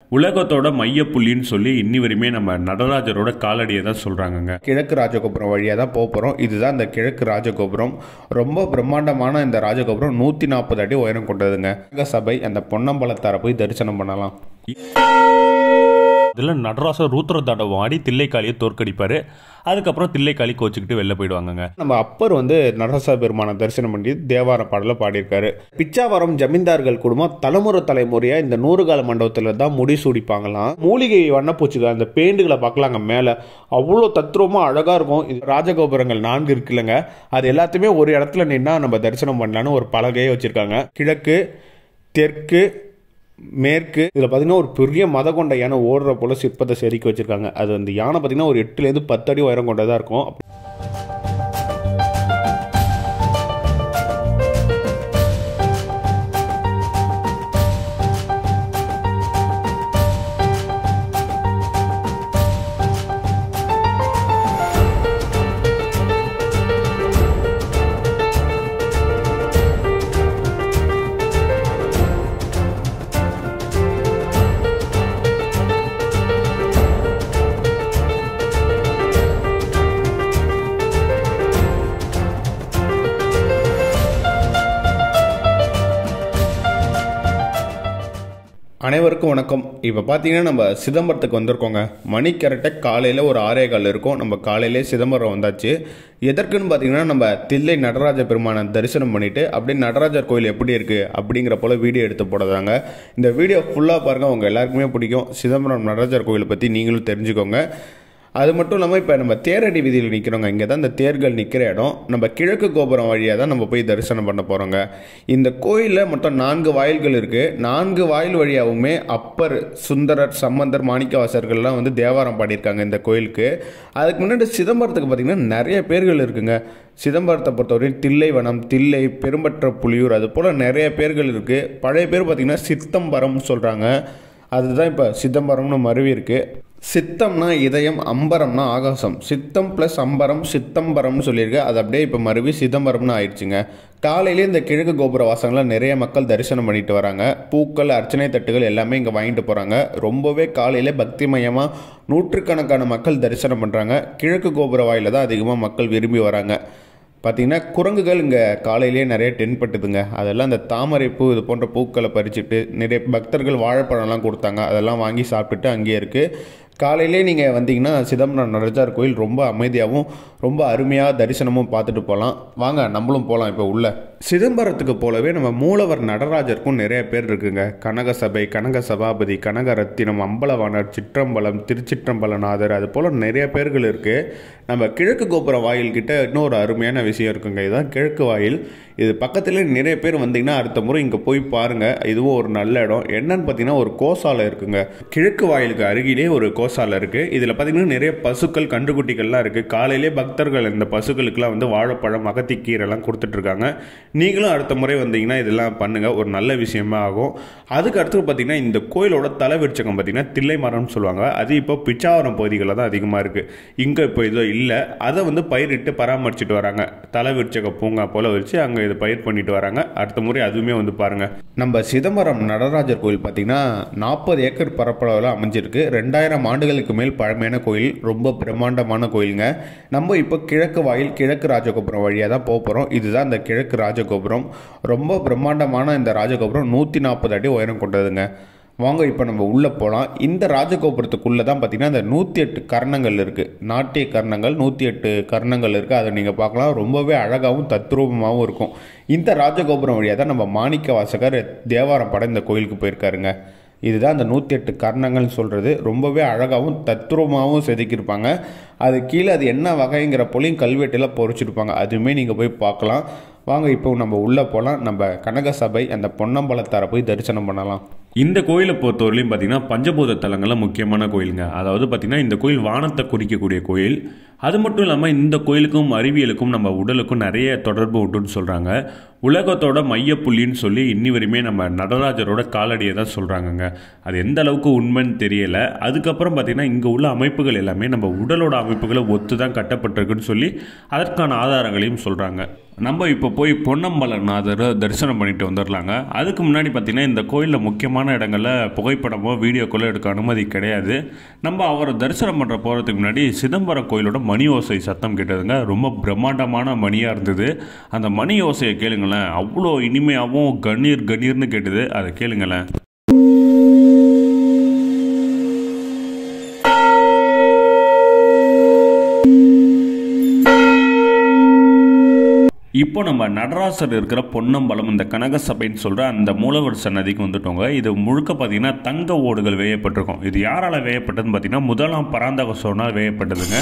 உலகத்தோட மையப்புள்ளின்னு சொல்லி இன்னி வரையுமே நம்ம நடராஜரோட காலடியை தான் சொல்கிறாங்கங்க கிழக்கு ராஜகோபுரம் வழியாக தான் போக போகிறோம் இதுதான் இந்த கிழக்கு ராஜகோபுரம் ரொம்ப பிரம்மாண்டமான இந்த ராஜகோபுரம் நூற்றி நாற்பது அடி உயரம் கொண்டதுங்க கனக சபை அந்த பொன்னம்பலத்தாரை போய் தரிசனம் பண்ணலாம் இதில் நடராசர் ரூத்ர தாண்டவம் ஆடி தில்லைக்காளியை தோற்கடிப்பார் அதுக்கப்புறம் தில்லைக்காளி கோச்சிக்கிட்டு வெளில போயிடுவாங்கங்க நம்ம அப்பர் வந்து நடராச பெருமானை தரிசனம் பண்ணி தேவார பாடல பாடியிருக்காரு பிச்சாவரம் ஜமீன்தார்கள் குடும்பம் தலைமுறை தலைமுறையா இந்த நூறுகால மண்டபத்துல தான் முடிசூடிப்பாங்களாம் மூலிகை வண்ணப்பூச்சிகள் அந்த பெயிண்டுகளை பார்க்கலாங்க மேல அவ்வளோ தத்ரூபமா அழகா இருக்கும் இது ராஜகோபுரங்கள் நான்கு இருக்குல்லங்க அது எல்லாத்தையுமே ஒரு இடத்துல நின்னா நம்ம தரிசனம் பண்ணலான்னு ஒரு பலகையே வச்சிருக்காங்க கிழக்கு தெற்கு மேற்கு இதில் பார்த்தீங்கன்னா ஒரு பெரிய மத கொண்ட யானை ஓடுற போல சிற்பத்தை செதுக்கி வச்சிருக்காங்க அது அந்த யானை பார்த்தீங்கன்னா ஒரு எட்டுலேருந்து பத்து அடி உயரம் கொண்டதாக இருக்கும் அனைவருக்கும் வணக்கம் இப்போ பார்த்தீங்கன்னா நம்ம சிதம்பரத்துக்கு வந்திருக்கோங்க மணி கரெக்டாக காலையில் ஒரு ஆறே கால் இருக்கும் நம்ம காலையிலே சிதம்பரம் வந்தாச்சு எதற்குன்னு பார்த்தீங்கன்னா நம்ம தில்லை நடராஜ பெருமானை தரிசனம் பண்ணிட்டு அப்படியே நடராஜர் கோயில் எப்படி இருக்குது அப்படிங்கிற போல் வீடியோ எடுத்து போடுறாங்க இந்த வீடியோ ஃபுல்லாக பாருங்கள் உங்கள் எல்லாருக்குமே பிடிக்கும் சிதம்பரம் நடராஜர் கோயிலை பற்றி நீங்களும் தெரிஞ்சுக்கோங்க அது மட்டும் இல்லாமல் இப்போ நம்ம தேரடி வீதியில் நிற்கிறோங்க இங்கே தான் இந்த தேர்கள் நிற்கிற இடம் நம்ம கிழக்கு கோபுரம் வழியாக தான் நம்ம போய் தரிசனம் பண்ண போகிறோங்க இந்த கோயிலில் மொத்தம் நான்கு வாயில்கள் இருக்குது நான்கு வாயில் வழியாகவுமே அப்பர் சுந்தரர் சம்பந்தர் மாணிக்கவாசர்கள்லாம் வந்து தேவாரம் பாடியிருக்காங்க இந்த கோயிலுக்கு அதுக்கு முன்னாடி சிதம்பரத்துக்கு பார்த்திங்கன்னா நிறைய பேர்கள் இருக்குங்க சிதம்பரத்தை பொறுத்தவரை தில்லைவனம் தில்லை பெரும்பற்ற புலியூர் அது போல் நிறைய பேர்கள் இருக்குது பழைய பேர் பார்த்திங்கன்னா சித்தம்பரம் சொல்கிறாங்க அதுதான் இப்போ சிதம்பரம்னு மருவி இருக்கு சித்தம்னா இதயம் அம்பரம்னா ஆகாசம் சித்தம் ப்ளஸ் அம்பரம் சித்தம்பரம்னு சொல்லியிருக்கு அது அப்படியே இப்போ மறுபடி சிதம்பரம்னு ஆயிடுச்சுங்க காலையிலே இந்த கிழக்கு கோபுர வாசங்களை நிறைய மக்கள் தரிசனம் பண்ணிட்டு வராங்க பூக்கள் அர்ச்சனை தட்டுகள் எல்லாமே இங்கே வாங்கிட்டு போகிறாங்க ரொம்பவே காலையிலே பக்திமயமாக நூற்றுக்கணக்கான மக்கள் தரிசனம் பண்ணுறாங்க கிழக்கு கோபுர வாயில தான் அதிகமாக மக்கள் விரும்பி வராங்க பார்த்தீங்கன்னா குரங்குகள் இங்கே காலையிலேயே நிறைய தென்பட்டுதுங்க அதெல்லாம் இந்த தாமரை பூ இது போன்ற பூக்களை பறிச்சுட்டு நிறைய பக்தர்கள் வாழைப்பழம்லாம் கொடுத்தாங்க அதெல்லாம் வாங்கி சாப்பிட்டுட்டு அங்கேயே இருக்குது காலையிலே நீங்கள் வந்தீங்கன்னா சிதம்பரம் நடராஜர் கோயில் ரொம்ப அமைதியாகவும் ரொம்ப அருமையாக தரிசனமும் பார்த்துட்டு போகலாம் வாங்க நம்மளும் போகலாம் இப்போ உள்ள சிதம்பரத்துக்கு போலவே நம்ம மூலவர் நடராஜருக்கும் நிறைய பேர் இருக்குங்க கனக சபை கனக சபாபதி கனக ரத்தினம் அம்பலவாணர் சிற்றம்பலம் திருச்சிற்றம்பலநாதர் அது போல் நிறைய பேர்கள் இருக்குது நம்ம கிழக்கு கோபுரம் வாயில் கிட்ட இன்னொரு அருமையான விஷயம் இருக்குங்க இதுதான் கிழக்கு வாயில் இது பக்கத்துல நிறைய பேர் வந்தீங்கன்னா அடுத்த முறை இங்கே போய் பாருங்கள் இதுவும் ஒரு நல்ல இடம் என்னன்னு பார்த்தீங்கன்னா ஒரு கோசாலை இருக்குங்க கிழக்கு வாயிலுக்கு அருகிலே ஒரு கோசாலை இருக்குது இதில் பார்த்தீங்கன்னா நிறைய பசுக்கள் கன்றுக்குட்டிகள்லாம் இருக்குது காலையிலே பக்தர்கள் இந்த பசுக்களுக்கெல்லாம் வந்து வாழைப்பழம் அகத்திக்கீரைலாம் கொடுத்துட்ருக்காங்க நீங்களும் அடுத்த முறை வந்தீங்கன்னா இதெல்லாம் பண்ணுங்கள் ஒரு நல்ல விஷயமா ஆகும் அதுக்கு அடுத்து பார்த்தீங்கன்னா இந்த கோயிலோட தலைவிருச்சகம் பார்த்தீங்கன்னா தில்லை மரம்னு சொல்லுவாங்க அது இப்போ பிச்சாவரம் பகுதிகளில் தான் அதிகமாக இருக்குது இங்கே இப்போ இதோ இல்லை அதை வந்து பயிரிட்டு பராமரிச்சுட்டு வராங்க தலைவிருச்சக பூங்கா போல் வச்சு அங்கே இது பயிர் பண்ணிட்டு வராங்க அடுத்த முறை அதுவுமே வந்து பாருங்கள் நம்ம சிதம்பரம் நடராஜர் கோயில் பார்த்தீங்கன்னா நாற்பது ஏக்கர் பரப்பளவில் அமைஞ்சிருக்கு ரெண்டாயிரம் ஆண்டுகளுக்கு மேல் பழமையான கோயில் ரொம்ப பிரம்மாண்டமான கோயிலுங்க நம்ம இப்போ கிழக்கு வாயில் கிழக்கு ராஜகோபுரம் வழியாக தான் போக போகிறோம் இதுதான் இந்த கிழக்கு ராஜகோபுரம் ரொம்ப பிரம்மாண்டமான இந்த ராஜகோபுரம் நூற்றி நாற்பது அடி உயரம் கொண்டதுங்க வாங்க இப்போ நம்ம உள்ளே போகலாம் இந்த ராஜகோபுரத்துக்குள்ளே தான் பார்த்தீங்கன்னா இந்த நூற்றி எட்டு கர்ணங்கள் இருக்குது நாட்டிய கர்ணங்கள் நூற்றி எட்டு கர்ணங்கள் இருக்குது அதை நீங்கள் பார்க்கலாம் ரொம்பவே அழகாகவும் தத்ரூபமாகவும் இருக்கும் இந்த ராஜகோபுரம் வழியாக தான் நம்ம மாணிக்க வாசகர் தேவாரம் படம் இந்த கோயிலுக்கு போயிருக்காருங்க இதுதான் அந்த நூற்றி எட்டு கர்ணங்கள்னு சொல்கிறது ரொம்பவே அழகாகவும் தத்ரூபமாகவும் செதுக்கியிருப்பாங்க அது கீழே அது என்ன வகைங்கிற போலையும் கல்வெட்டில் பொறிச்சிருப்பாங்க அதுவுமே நீங்கள் போய் பார்க்கலாம் வாங்க இப்போ நம்ம உள்ளே போகலாம் நம்ம கனக சபை அந்த பொன்னம்பலத்தாரை போய் தரிசனம் பண்ணலாம் இந்த கோயிலை பொறுத்தவரையிலையும் பார்த்தீங்கன்னா பஞ்சபூத தலங்கள்ல முக்கியமான கோயிலுங்க அதாவது பார்த்தீங்கன்னா இந்த கோயில் வானத்தை குறிக்கக்கூடிய கோயில் அது மட்டும் இல்லாமல் இந்த கோயிலுக்கும் அறிவியலுக்கும் நம்ம உடலுக்கும் நிறைய தொடர்பு உண்டுன்னு சொல்கிறாங்க உலகத்தோட மையப்புள்ளின்னு சொல்லி இன்னி வரையுமே நம்ம நடராஜரோட காலடியை தான் சொல்கிறாங்கங்க அது எந்த அளவுக்கு உண்மைன்னு தெரியல அதுக்கப்புறம் பார்த்தீங்கன்னா இங்கே உள்ள அமைப்புகள் எல்லாமே நம்ம உடலோட அமைப்புகளை ஒத்து தான் கட்டப்பட்டிருக்குன்னு சொல்லி அதற்கான ஆதாரங்களையும் சொல்கிறாங்க நம்ம இப்போ போய் பொன்னம்பலநாதரை தரிசனம் பண்ணிட்டு வந்துடலாங்க அதுக்கு முன்னாடி பார்த்தீங்கன்னா இந்த கோயிலில் முக்கியமான முக்கியமான இடங்களில் புகைப்படமோ வீடியோக்களோ எடுக்க அனுமதி கிடையாது நம்ம அவரை தரிசனம் பண்ணுற போகிறதுக்கு முன்னாடி சிதம்பரம் கோயிலோட மணி ஓசை சத்தம் கேட்டதுங்க ரொம்ப பிரம்மாண்டமான மணியாக இருந்தது அந்த மணி ஓசையை கேளுங்களேன் அவ்வளோ இனிமையாகவும் கணீர் கணீர்னு கேட்டது அதை கேளுங்களேன் இப்போ நம்ம நடராசர் இருக்கிற பொன்னம்பலம் இந்த கனக சபைன்னு சொல்கிற அந்த மூலவர் சன்னதிக்கு வந்துட்டோங்க இது முழுக்க பார்த்தீங்கன்னா தங்க ஓடுகள் வேயப்பட்டிருக்கும் இது யாரால் வேயப்பட்டதுன்னு பார்த்தீங்கன்னா முதலாம் பராந்தக சோழனால் வேயப்பட்டதுங்க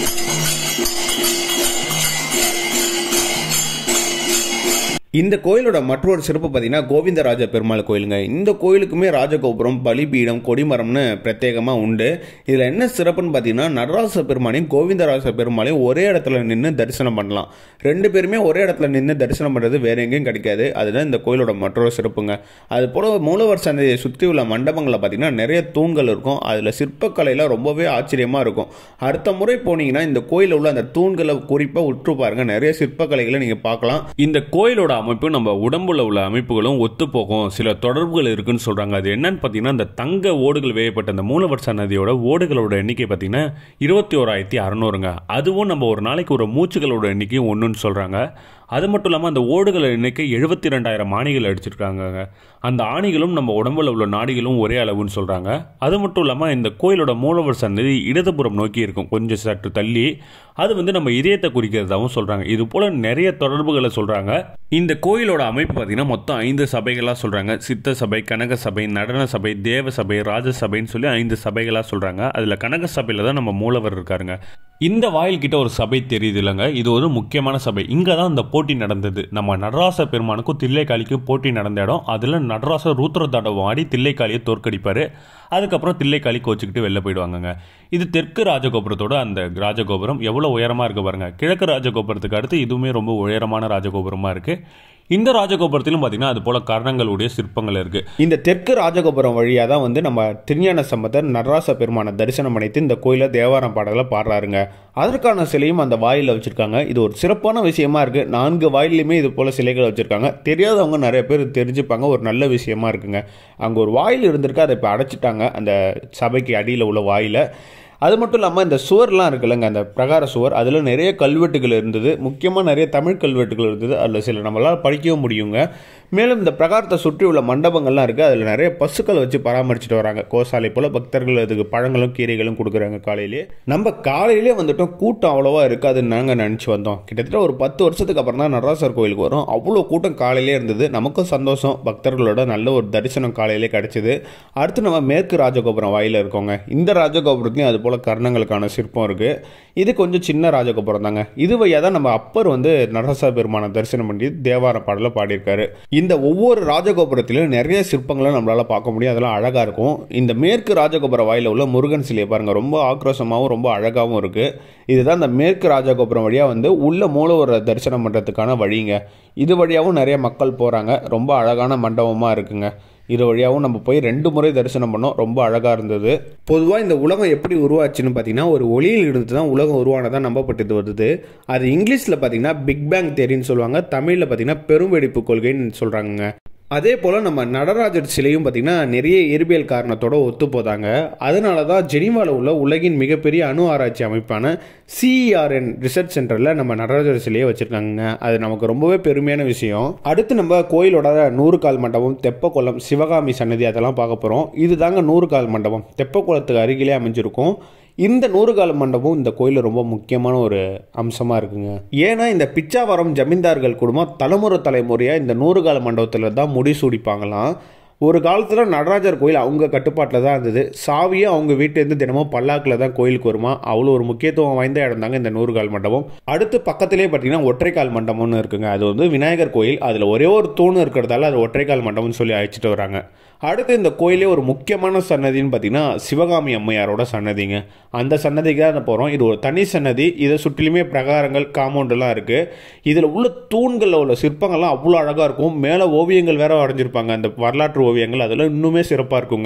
இந்த கோயிலோட மற்றொரு சிறப்பு பார்த்தீங்கன்னா கோவிந்தராஜ பெருமாள் கோயிலுங்க இந்த கோயிலுக்குமே ராஜகோபுரம் பலிபீடம் கொடிமரம்னு பிரத்யேகமாக உண்டு இதில் என்ன சிறப்புன்னு பார்த்தீங்கன்னா நடராச பெருமானையும் கோவிந்தராஜ பெருமாளையும் ஒரே இடத்துல நின்று தரிசனம் பண்ணலாம் ரெண்டு பேருமே ஒரே இடத்துல நின்று தரிசனம் பண்ணுறது வேற எங்கேயும் கிடைக்காது அதுதான் இந்த கோயிலோட மற்றொரு சிறப்புங்க அது போல மூலவர் சந்தையை சுற்றி உள்ள மண்டபங்களில் பார்த்தீங்கன்னா நிறைய தூண்கள் இருக்கும் அதில் சிற்பக்கலையில் ரொம்பவே ஆச்சரியமாக இருக்கும் அடுத்த முறை போனீங்கன்னா இந்த கோயிலில் உள்ள அந்த தூண்களை குறிப்பாக உற்று பாருங்க நிறைய சிற்பக்கலைகளை நீங்கள் பார்க்கலாம் இந்த கோயிலோட அமைப்பு நம்ம உடம்புல உள்ள அமைப்புகளும் ஒத்துப்போகும் சில தொடர்புகள் இருக்குன்னு சொல்றாங்க அது என்னன்னு பார்த்தீங்கன்னா இந்த தங்க ஓடுகள் வேயப்பட்ட அந்த மூலவர் சன்னதியோட ஓடுகளோட எண்ணிக்கை பார்த்தீங்கன்னா இருபத்தி ஓராயிரத்தி அறநூறுங்க அதுவும் நம்ம ஒரு நாளைக்கு ஒரு மூச்சுகளோட எண்ணிக்கையும் ஒன்றுன்னு சொல்றாங்க அது மட்டும் இல்லாமல் அந்த ஓடுகள் எண்ணிக்கை எழுபத்தி ரெண்டாயிரம் ஆணிகள் அடிச்சிருக்காங்க அந்த ஆணிகளும் நம்ம உடம்புல உள்ள நாடிகளும் ஒரே அளவுன்னு சொல்கிறாங்க அது மட்டும் இல்லாமல் இந்த கோயிலோட மூலவர் சன்னதி இடதுபுறம் நோக்கி இருக்கும் கொஞ்சம் சற்று தள்ளி அது வந்து நம்ம இதயத்தை குறிக்கிறதாகவும் சொல்கிறாங்க இது போல் நிறைய தொடர்புகளை சொல்கிறாங்க இந்த கோயிலோட அமைப்பு பார்த்தீங்கன்னா மொத்தம் ஐந்து சபைகளாக சொல்கிறாங்க சித்த சபை கனக சபை நடன சபை தேவ சபை ராஜ சபைன்னு சொல்லி ஐந்து சபைகளாக சொல்கிறாங்க அதில் கனக சபையில் தான் நம்ம மூலவர் இருக்காருங்க இந்த வாயில் கிட்ட ஒரு சபை தெரியுது இல்லைங்க இது ஒரு முக்கியமான சபை இங்கே தான் இந்த போட்டி நடந்தது நம்ம நடராச பெருமானுக்கும் தில்லைக்காளிக்கும் போட்டி நடந்த இடம் அதில் நடராசர் ரூத்ர தடவம் ஆடி தில்லைக்காளியை தோற்கடிப்பார் அதுக்கப்புறம் தில்லைக்காளி கோச்சிக்கிட்டு வெளில போயிடுவாங்கங்க இது தெற்கு ராஜகோபுரத்தோட அந்த ராஜகோபுரம் எவ்வளோ உயரமாக இருக்கு பாருங்க கிழக்கு ராஜகோபுரத்துக்கு அடுத்து இதுவுமே ரொம்ப உயரமான ராஜகோபுரமாக இருக்குது இந்த ராஜகோபுரத்திலும் பார்த்தீங்கன்னா அது போல கர்ணங்களுடைய சிற்பங்கள் இருக்கு இந்த தெற்கு ராஜகோபுரம் வழியாக தான் வந்து நம்ம திருஞான சம்பந்தர் நடராச பெருமானை தரிசனம் பண்ணிட்டு இந்த கோயிலை தேவாரம் பாடலை பாடுறாருங்க அதற்கான சிலையும் அந்த வாயிலில் வச்சுருக்காங்க இது ஒரு சிறப்பான விஷயமா இருக்குது நான்கு வாயிலையுமே இது போல் சிலைகள் வச்சுருக்காங்க தெரியாதவங்க நிறைய பேர் தெரிஞ்சுப்பாங்க ஒரு நல்ல விஷயமா இருக்குங்க அங்கே ஒரு வாயில் இருந்திருக்கு அதை இப்போ அடைச்சிட்டாங்க அந்த சபைக்கு அடியில் உள்ள வாயில அது மட்டும் இல்லாமல் இந்த சுவர்லாம் இருக்குல்லங்க அந்த பிரகார சுவர் அதில் நிறைய கல்வெட்டுகள் இருந்தது முக்கியமாக நிறைய தமிழ் கல்வெட்டுகள் இருந்தது அதில் சில நம்மளால் படிக்கவும் முடியுங்க மேலும் இந்த பிரகாரத்தை சுற்றி உள்ள மண்டபங்கள்லாம் இருக்குது அதில் நிறைய பசுக்கள் வச்சு பராமரிச்சுட்டு வராங்க கோசாலை போல் பக்தர்கள் அதுக்கு பழங்களும் கீரைகளும் கொடுக்குறாங்க காலையிலே நம்ம காலையிலே வந்துட்டோம் கூட்டம் அவ்வளோவா இருக்காதுன்னு நாங்கள் நினச்சி வந்தோம் கிட்டத்தட்ட ஒரு பத்து வருஷத்துக்கு அப்புறம் தான் நடராசர் கோயிலுக்கு வரும் அவ்வளோ கூட்டம் காலையிலே இருந்தது நமக்கும் சந்தோஷம் பக்தர்களோட நல்ல ஒரு தரிசனம் காலையிலே கிடச்சிது அடுத்து நம்ம மேற்கு ராஜகோபுரம் வாயில இருக்கோங்க இந்த ராஜகோபுரத்துலையும் அது போல் கர்ணங்களுக்கான சிற்பம் இருக்குது இது கொஞ்சம் சின்ன ராஜகோபுரம் தாங்க இது வழியாக தான் நம்ம அப்பர் வந்து நடராச பெருமானை தரிசனம் பண்ணி தேவார பாடலை பாடியிருக்காரு இந்த ஒவ்வொரு ராஜகோபுரத்திலும் நிறைய சிற்பங்களை நம்மளால் பார்க்க முடியும் அதெல்லாம் அழகாக இருக்கும் இந்த மேற்கு ராஜகோபுர வாயில உள்ள முருகன் சிலையை பாருங்கள் ரொம்ப ஆக்ரோஷமாகவும் ரொம்ப அழகாகவும் இருக்குது இதுதான் இந்த மேற்கு ராஜகோபுரம் வழியாக வந்து உள்ள மூலவரை தரிசனம் பண்ணுறதுக்கான வழிங்க இது வழியாகவும் நிறைய மக்கள் போகிறாங்க ரொம்ப அழகான மண்டபமாக இருக்குங்க இது வழியாகவும் நம்ம போய் ரெண்டு முறை தரிசனம் பண்ணோம் ரொம்ப அழகாக இருந்தது பொதுவாக இந்த உலகம் எப்படி உருவாச்சுன்னு பார்த்தீங்கன்னா ஒரு ஒளியில் இருந்து தான் உலகம் உருவானதாக நம்பப்பட்டது வருது அது இங்கிலீஷில் பார்த்தீங்கன்னா பிக் பேங் தேரின்னு சொல்லுவாங்க தமிழில் பார்த்தீங்கன்னா பெருவெடிப்பு கொள்கைன்னு சொல்கிறாங்க அதே போல் நம்ம நடராஜர் சிலையும் பார்த்திங்கன்னா நிறைய இயற்பியல் காரணத்தோட ஒத்து போதாங்க அதனால தான் ஜெனிவாவில் உள்ள உலகின் மிகப்பெரிய அணு ஆராய்ச்சி அமைப்பான சிஇஆர்என் ரிசர்ச் சென்டரில் நம்ம நடராஜர் சிலையை வச்சுருக்காங்க அது நமக்கு ரொம்பவே பெருமையான விஷயம் அடுத்து நம்ம கோயிலோட நூறு கால் மண்டபம் தெப்பக்குளம் சிவகாமி சன்னதி அதெல்லாம் பார்க்க போகிறோம் இதுதாங்க நூறு கால் மண்டபம் தெப்பக்குளத்துக்கு அருகிலே அமைஞ்சிருக்கும் இந்த நூறுகால மண்டபம் இந்த கோயிலில் ரொம்ப முக்கியமான ஒரு அம்சமாக இருக்குங்க ஏன்னா இந்த பிச்சாவரம் ஜமீன்தார்கள் குடும்பம் தலைமுறை தலைமுறையாக இந்த நூறுகால மண்டபத்தில் தான் முடிசூடிப்பாங்களாம் ஒரு காலத்தில் நடராஜர் கோயில் அவங்க கட்டுப்பாட்டில் தான் இருந்தது சாவியும் அவங்க வீட்டிலேருந்து தினமும் பல்லாக்கில் தான் கோயிலுக்கு வருமா அவ்வளோ ஒரு முக்கியத்துவம் வாய்ந்த இடம் தாங்க இந்த நூறுகால் மண்டபம் அடுத்து பக்கத்திலே பார்த்தீங்கன்னா ஒற்றைக்கால் மண்டபம்னு இருக்குங்க அது வந்து விநாயகர் கோயில் அதில் ஒரே ஒரு தூண் இருக்கிறதால அது ஒற்றைக்கால் மண்டபம்னு சொல்லி அழைச்சிட்டு வராங்க அடுத்து இந்த கோயிலே ஒரு முக்கியமான சன்னதின்னு பார்த்தீங்கன்னா சிவகாமி அம்மையாரோட சன்னதிங்க அந்த சன்னதிக்கு தான் போகிறோம் இது ஒரு தனி சன்னதி இதை சுற்றிலுமே பிரகாரங்கள் காம்பவுண்டெல்லாம் இருக்குது இதில் உள்ள தூண்களில் உள்ள சிற்பங்கள்லாம் அவ்வளோ அழகாக இருக்கும் மேலே ஓவியங்கள் வேற வரைஞ்சிருப்பாங்க அந்த வரலாற்று ஓவியங்கள் அதெல்லாம் இன்னுமே சிறப்பாக இருக்குங்க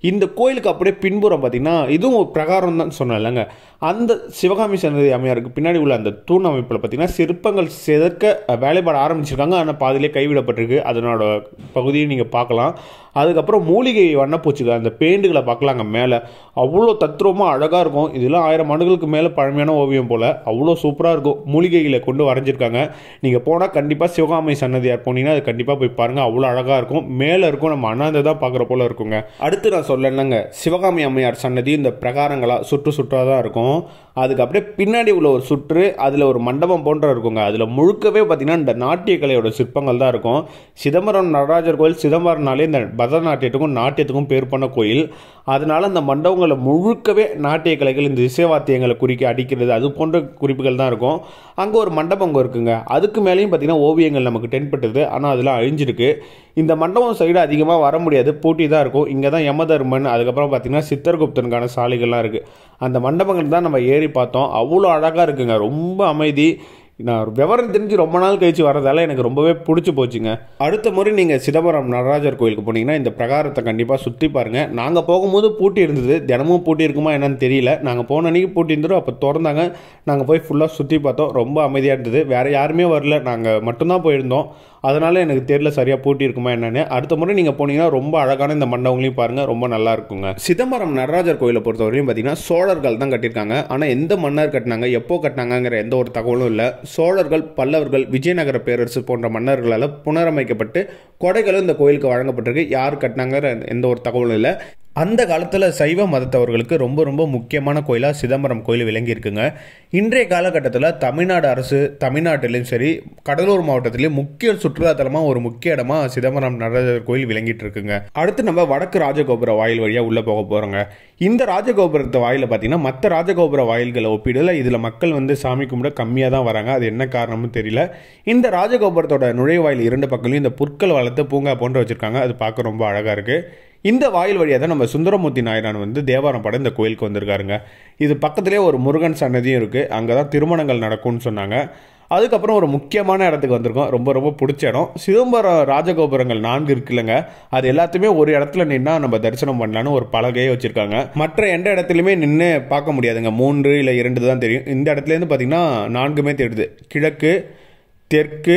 இந்த கோயிலுக்கு அப்படியே பின்புறம் பார்த்தீங்கன்னா இதுவும் ஒரு பிரகாரம் தான் சொன்னேன் இல்லைங்க அந்த சிவகாமி சன்னதி அம்மையாருக்கு பின்னாடி உள்ள அந்த தூண் அமைப்பில் பார்த்தீங்கன்னா சிற்பங்கள் செதுக்க அஹ், வேலைப்பாடு ஆரம்பிச்சிருக்காங்க ஆனால் பாதியிலே கைவிடப்பட்டிருக்கு அதனோட பகுதியை நீங்கள் பார்க்கலாம் அதுக்கப்புறம் மூலிகை வண்ணப்பூச்சிகள் அந்த பெயிண்டுகளை பார்க்கலாங்க மேலே அவ்வளோ தத்ரூபமாக அழகாக இருக்கும் இதெல்லாம் ஆயிரம் ஆண்டுகளுக்கு மேலே பழமையான ஓவியம் போல் அவ்வளோ சூப்பராக இருக்கும் மூலிகைகளை கொண்டு வரைஞ்சிருக்காங்க நீங்கள் போனால் கண்டிப்பாக சிவகாமி சன்னதியார் போனீங்கன்னா அது கண்டிப்பாக போய் பாருங்கள் அவ்வளோ அழகாக இருக்கும் மேலே இருக்கும் நம்ம அண்ணாந்து தான் பார்க்குற போல இருக்குங்க அடுத்து நான் சொல்லலைங்க சிவகாமி அம்மையார் சன்னதி இந்த பிரகாரங்களாக சுற்று சுற்றாக தான் இருக்கும் அதுக்கு அப்படியே பின்னாடி உள்ள ஒரு சுற்று அதில் ஒரு மண்டபம் போன்ற இருக்குங்க அதில் முழுக்கவே பார்த்தீங்கன்னா இந்த நாட்டிய கலையோட சிற்பங்கள் தான் இருக்கும் சிதம்பரம் நடராஜர் கோயில் சிதம்பரம்னாலே இந்த பரதநாட்டியத்துக்கும் நாட்டியத்துக்கும் பேர் பண்ண கோயில் அதனால அந்த மண்டபங்களை முழுக்கவே நாட்டிய கலைகள் இந்த இசைவாத்தியங்களை குறிக்க அடிக்கிறது அது போன்ற குறிப்புகள் தான் இருக்கும் அங்கே ஒரு மண்டபம் அங்கே இருக்குங்க அதுக்கு மேலேயும் பார்த்தீங்கன்னா ஓவியங்கள் நமக்கு தென்பட்டது ஆனால் அதெல்லாம் அழிஞ்சிருக்கு இந்த மண்டபம் சைடு அதிகமாக வர முடியாது பூட்டி தான் இருக்கும் இங்கே தான் யமதர்மன் அதுக்கப்புறம் பார்த்தீங்கன்னா சித்தர்குப்தனுக்கான சாலைகள்லாம் இருக்குது அந்த மண்டபங்கள் தான் நம்ம ஏறி பார்த்தோம் அவ்வளோ அழகாக இருக்குங்க ரொம்ப அமைதி நான் விவரம் தெரிஞ்சு ரொம்ப நாள் கழிச்சு வரதால எனக்கு ரொம்பவே பிடிச்சி போச்சுங்க அடுத்த முறை நீங்கள் சிதம்பரம் நடராஜர் கோயிலுக்கு போனீங்கன்னா இந்த பிரகாரத்தை கண்டிப்பாக சுற்றி பாருங்கள் நாங்கள் போகும்போது பூட்டி இருந்தது தினமும் பூட்டி இருக்குமா என்னன்னு தெரியல நாங்கள் போன அன்றைக்கி பூட்டி இருந்தோம் அப்போ திறந்தாங்க நாங்கள் போய் ஃபுல்லாக சுற்றி பார்த்தோம் ரொம்ப அமைதியாக இருந்தது வேறு யாருமே வரல நாங்கள் மட்டும்தான் போயிருந்தோம் அதனால எனக்கு தெரியல சரியாக பூட்டி இருக்குமா என்னன்னு அடுத்த முறை நீங்கள் போனீங்கன்னா ரொம்ப அழகான இந்த மண்டபங்களையும் பாருங்கள் ரொம்ப நல்லா இருக்குங்க சிதம்பரம் நடராஜர் கோயிலை பொறுத்தவரையும் பார்த்தீங்கன்னா சோழர்கள் தான் கட்டியிருக்காங்க ஆனால் எந்த மன்னர் கட்டினாங்க எப்போ கட்டினாங்கங்கிற எந்த ஒரு தகவலும் இல்லை சோழர்கள் பல்லவர்கள் விஜயநகர பேரரசு போன்ற மன்னர்களால் புனரமைக்கப்பட்டு கொடைகளும் இந்த கோயிலுக்கு வழங்கப்பட்டிருக்கு யார் கட்டினாங்கிற எந்த ஒரு தகவலும் இல்லை அந்த காலத்தில் சைவ மதத்தவர்களுக்கு ரொம்ப ரொம்ப முக்கியமான கோயிலாக சிதம்பரம் கோயில் விளங்கி இருக்குங்க இன்றைய காலகட்டத்தில் தமிழ்நாடு அரசு தமிழ்நாட்டிலையும் சரி கடலூர் மாவட்டத்திலையும் முக்கிய சுற்றுலாத்தலமாக ஒரு முக்கிய இடமா சிதம்பரம் நடராஜர் கோயில் விளங்கிட்டு இருக்குங்க அடுத்து நம்ம வடக்கு ராஜகோபுர வாயில் வழியாக உள்ளே போக போகிறோங்க இந்த ராஜகோபுரத்து வாயில பார்த்தீங்கன்னா மற்ற ராஜகோபுர வாயில்களை ஒப்பிடல இதில் மக்கள் வந்து சாமி கும்பிட கம்மியாக தான் வராங்க அது என்ன காரணம்னு தெரியல இந்த ராஜகோபுரத்தோட நுழைவாயில் இரண்டு பக்கங்களையும் இந்த புற்கள் வளர்த்து பூங்கா போன்று வச்சிருக்காங்க அது பார்க்க ரொம்ப அழகாக இருக்குது இந்த வாயில் வழியாக தான் நம்ம சுந்தரமூர்த்தி நாயனார் வந்து தேவாரம் படம் இந்த கோயிலுக்கு வந்திருக்காருங்க இது பக்கத்திலே ஒரு முருகன் சன்னதியும் இருக்குது அங்கே தான் திருமணங்கள் நடக்கும்னு சொன்னாங்க அதுக்கப்புறம் ஒரு முக்கியமான இடத்துக்கு வந்திருக்கோம் ரொம்ப ரொம்ப பிடிச்ச இடம் சிதம்பரம் ராஜகோபுரங்கள் நான்கு இருக்குல்லங்க அது எல்லாத்தையுமே ஒரு இடத்துல நின்னா நம்ம தரிசனம் பண்ணலான்னு ஒரு பலகையே வச்சிருக்காங்க மற்ற எந்த இடத்துலையுமே நின்று பார்க்க முடியாதுங்க மூன்று இல்லை இரண்டு தான் தெரியும் இந்த இடத்துலேருந்து பார்த்தீங்கன்னா நான்குமே தெரியுது கிழக்கு தெற்கு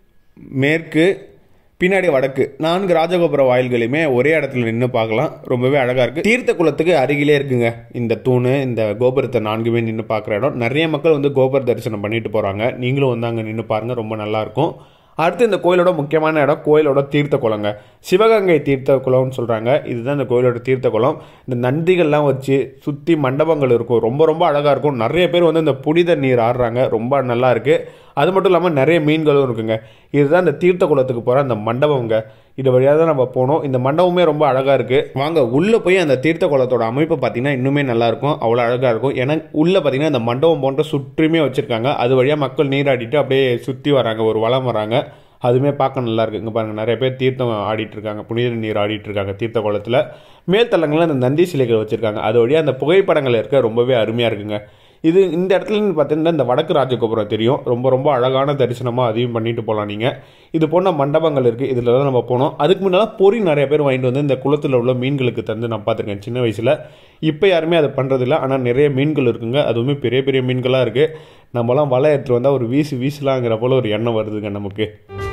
மேற்கு பின்னாடி வடக்கு நான்கு ராஜகோபுர வாயில்களையுமே ஒரே இடத்துல நின்று பார்க்கலாம் ரொம்பவே அழகாக இருக்குது தீர்த்த குளத்துக்கு அருகிலே இருக்குங்க இந்த தூணு இந்த கோபுரத்தை நான்குமே நின்று பார்க்குற இடம் நிறைய மக்கள் வந்து கோபுர தரிசனம் பண்ணிட்டு போகிறாங்க நீங்களும் வந்து அங்கே நின்று பாருங்கள் ரொம்ப நல்லாயிருக்கும் அடுத்து இந்த கோயிலோட முக்கியமான இடம் கோயிலோட தீர்த்த குளங்க சிவகங்கை தீர்த்த குளம்னு சொல்கிறாங்க இதுதான் இந்த கோயிலோட தீர்த்த குளம் இந்த நந்திகள்லாம் வச்சு சுற்றி மண்டபங்கள் இருக்கும் ரொம்ப ரொம்ப அழகாக இருக்கும் நிறைய பேர் வந்து இந்த புனித நீர் ஆடுறாங்க ரொம்ப நல்லா இருக்குது அது மட்டும் இல்லாமல் நிறைய மீன்களும் இருக்குங்க இதுதான் இந்த தீர்த்த குளத்துக்கு போகிற அந்த மண்டபங்க இது வழியாக தான் நம்ம போனோம் இந்த மண்டபமே ரொம்ப அழகாக இருக்குது வாங்க உள்ளே போய் அந்த தீர்த்த குளத்தோட அமைப்பு பார்த்தீங்கன்னா இன்னுமே நல்லா இருக்கும் அவ்வளோ அழகாக இருக்கும் ஏன்னா உள்ளே பார்த்தீங்கன்னா இந்த மண்டபம் போன்ற சுற்றியுமே வச்சுருக்காங்க அது வழியாக மக்கள் நீராடிட்டு அப்படியே சுற்றி வராங்க ஒரு வளம் வராங்க அதுவுமே பார்க்க நல்லா இருக்கு இங்கே பாருங்கள் நிறைய பேர் தீர்த்தம் ஆடிட்டு இருக்காங்க புனித நீர் ஆடிட்டு இருக்காங்க தீர்த்த குளத்தில் மேல்தளங்களில் அந்த நந்தி சிலைகள் வச்சுருக்காங்க அது வழியாக அந்த புகைப்படங்கள் இருக்க ரொம்பவே அருமையாக இருக்குங்க இது இந்த இடத்துல இருந்து பார்த்தீங்கன்னா இந்த வடக்கு ராஜகோபுரம் தெரியும் ரொம்ப ரொம்ப அழகான தரிசனமாக அதையும் பண்ணிட்டு போகலாம் நீங்கள் இது போன்ற மண்டபங்கள் இருக்குது இதில் தான் நம்ம போனோம் அதுக்கு முன்னால் பொறி நிறைய பேர் வாங்கிட்டு வந்து இந்த குளத்தில் உள்ள மீன்களுக்கு தந்து நான் பார்த்துருக்கேன் சின்ன வயசில் இப்போ யாருமே அதை பண்ணுறதில்ல ஆனால் நிறைய மீன்கள் இருக்குங்க அதுவுமே பெரிய பெரிய மீன்களாக இருக்குது நம்மலாம் வலை எடுத்துகிட்டு வந்தால் ஒரு வீசு வீசலாங்கிற போல ஒரு எண்ணம் வருதுங்க நமக்கு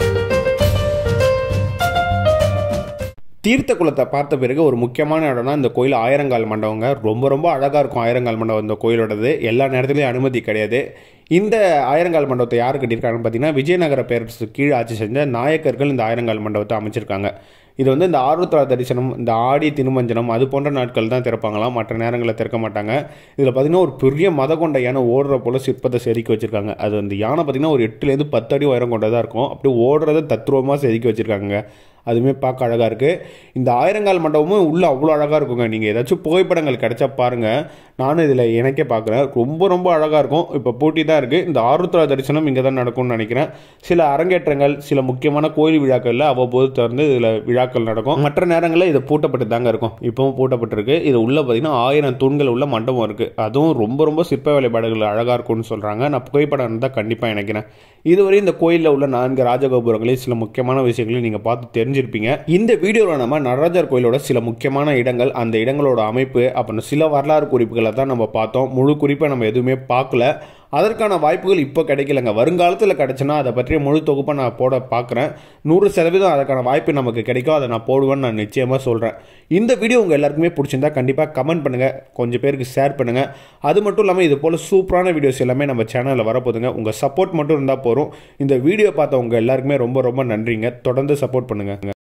தீர்த்த குளத்தை பார்த்த பிறகு ஒரு முக்கியமான இடம்னா இந்த கோயில் ஆயிரங்கால் மண்டபங்க ரொம்ப ரொம்ப அழகாக இருக்கும் ஆயிரங்கால் மண்டபம் இந்த கோயிலோடது எல்லா நேரத்துலையும் அனுமதி கிடையாது இந்த ஆயிரங்கால் மண்டபத்தை யார் கட்டியிருக்காங்கன்னு பார்த்தீங்கன்னா விஜயநகர பேரரசு கீழ் ஆட்சி செஞ்ச நாயக்கர்கள் இந்த ஆயிரங்கால் மண்டபத்தை அமைச்சிருக்காங்க இது வந்து இந்த ஆருத்ரா தரிசனம் இந்த ஆடி திருமஞ்சனம் அது போன்ற நாட்கள் தான் திறப்பாங்களாம் மற்ற நேரங்களில் திறக்க மாட்டாங்க இதில் பார்த்தீங்கன்னா ஒரு பெரிய மத கொண்ட யானை ஓடுற போல் சிற்பத்தை செதுக்கி வச்சுருக்காங்க அது அந்த யானை பார்த்தீங்கன்னா ஒரு எட்டுலேருந்து பத்து அடி உயரம் கொண்டதாக இருக்கும் அப்படியே ஓடுறத தத்ரூபமாக செதுக்கி வச்சுருக்காங்க அதுவுமே பார்க்க அழகாக இருக்குது இந்த ஆயிரங்கால் மண்டபமும் உள்ளே அவ்வளோ அழகாக இருக்குங்க நீங்கள் ஏதாச்சும் புகைப்படங்கள் கிடைச்சா பாருங்கள் நானும் இதில் எனக்கே பார்க்குறேன் ரொம்ப ரொம்ப அழகாக இருக்கும் இப்போ போட்டி தான் இருக்குது இந்த ஆருத்ரா தரிசனம் இங்கே தான் நடக்கும்னு நினைக்கிறேன் சில அரங்கேற்றங்கள் சில முக்கியமான கோயில் விழாக்களில் அவ்வப்போது திறந்து இதில் விழாக்கள் நடக்கும் மற்ற நேரங்களில் இது பூட்டப்பட்டு தாங்க இருக்கும் இப்போவும் பூட்டப்பட்டிருக்கு இது உள்ளே பார்த்தீங்கன்னா ஆயிரம் தூண்கள் உள்ள மண்டபம் இருக்குது அதுவும் ரொம்ப ரொம்ப சிற்ப வேலைப்பாடுகள் அழகாக இருக்கும்னு சொல்கிறாங்க நான் புகைப்படம் இருந்தால் கண்டிப்பாக நினைக்கிறேன் இதுவரை இந்த கோயிலில் உள்ள நான்கு ராஜகோபுரங்களையும் சில முக்கியமான விஷயங்களையும் நீங்கள் பார்த்து தெரிஞ்சு தெரிஞ்சிருப்பீங்க இந்த வீடியோவில் நம்ம நடராஜர் கோயிலோட சில முக்கியமான இடங்கள் அந்த இடங்களோட அமைப்பு அப்புறம் சில வரலாறு குறிப்புகளை தான் நம்ம பார்த்தோம் முழு குறிப்பை நம்ம எதுவுமே பார்க்கல அதற்கான வாய்ப்புகள் இப்போ கிடைக்கலங்க வருங்காலத்தில் கிடைச்சுன்னா அதை பற்றிய முழு தொகுப்பை நான் போட பார்க்குறேன் நூறு சதவீதம் அதற்கான வாய்ப்பு நமக்கு கிடைக்கும் அதை நான் போடுவேன்னு நான் நிச்சயமாக சொல்கிறேன் இந்த வீடியோ உங்கள் எல்லாருக்குமே பிடிச்சிருந்தா கண்டிப்பாக கமெண்ட் பண்ணுங்கள் கொஞ்சம் பேருக்கு ஷேர் பண்ணுங்கள் அது மட்டும் இல்லாமல் இது போல் சூப்பரான வீடியோஸ் எல்லாமே நம்ம சேனலில் வரப்போதுங்க உங்கள் சப்போர்ட் மட்டும் இருந்தால் போதும் இந்த வீடியோ பார்த்த உங்கள் எல்லாருக்குமே ரொம்ப ரொம்ப நன்றிங்க தொடர்ந்து சப்போர்ட் பண்ணுங்கள்